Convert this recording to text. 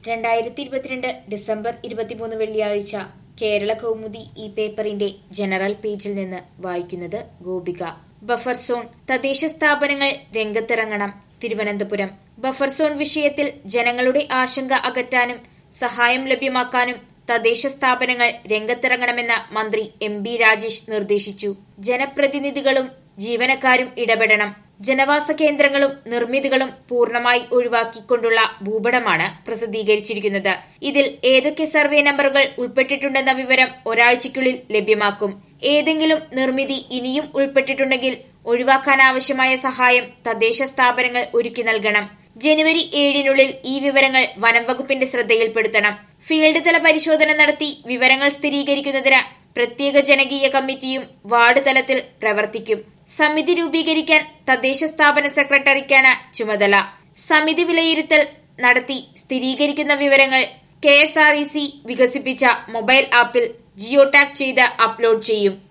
രണ്ടായിരത്തി ഇരുപത്തിരണ്ട് ഡിസംബർ ഇരുപത്തിമൂന്ന് വെള്ളിയാഴ്ച കേരള കൗമുദി ഈ പേപ്പറിന്റെ ജനറൽ പേജിൽ നിന്ന് വായിക്കുന്നത് ഗോപിക ബഫർ സോൺ തദ്ദേശ സ്ഥാപനങ്ങൾ രംഗത്തിറങ്ങണം തിരുവനന്തപുരം ബഫർ സോൺ വിഷയത്തിൽ ജനങ്ങളുടെ ആശങ്ക അകറ്റാനും സഹായം ലഭ്യമാക്കാനും തദ്ദേശ സ്ഥാപനങ്ങൾ രംഗത്തിറങ്ങണമെന്ന് മന്ത്രി എം ബി രാജേഷ് നിർദ്ദേശിച്ചു ജനപ്രതിനിധികളും ജീവനക്കാരും ഇടപെടണം ജനവാസ കേന്ദ്രങ്ങളും നിർമ്മിതികളും പൂർണ്ണമായി ഒഴിവാക്കിക്കൊണ്ടുള്ള ഭൂപടമാണ് പ്രസിദ്ധീകരിച്ചിരിക്കുന്നത് ഇതിൽ ഏതൊക്കെ സർവേ നമ്പറുകൾ ഉൾപ്പെട്ടിട്ടുണ്ടെന്ന വിവരം ഒരാഴ്ചയ്ക്കുള്ളിൽ ലഭ്യമാക്കും ഏതെങ്കിലും നിർമ്മിതി ഇനിയും ഉൾപ്പെട്ടിട്ടുണ്ടെങ്കിൽ ഒഴിവാക്കാനാവശ്യമായ സഹായം തദ്ദേശ സ്ഥാപനങ്ങൾ ഒരുക്കി നൽകണം ജനുവരി ഏഴിനുള്ളിൽ ഈ വിവരങ്ങൾ വനം വകുപ്പിന്റെ ശ്രദ്ധയിൽപ്പെടുത്തണം ഫീൽഡ് തല പരിശോധന നടത്തി വിവരങ്ങൾ സ്ഥിരീകരിക്കുന്നതിന് പ്രത്യേക ജനകീയ കമ്മിറ്റിയും വാർഡ് തലത്തിൽ പ്രവർത്തിക്കും സമിതി രൂപീകരിക്കാൻ തദ്ദേശ സ്ഥാപന സെക്രട്ടറിക്കാണ് ചുമതല സമിതി വിലയിരുത്തൽ നടത്തി സ്ഥിരീകരിക്കുന്ന വിവരങ്ങൾ കെ വികസിപ്പിച്ച മൊബൈൽ ആപ്പിൽ ജിയോ ടാഗ് ചെയ്ത് അപ്ലോഡ് ചെയ്യും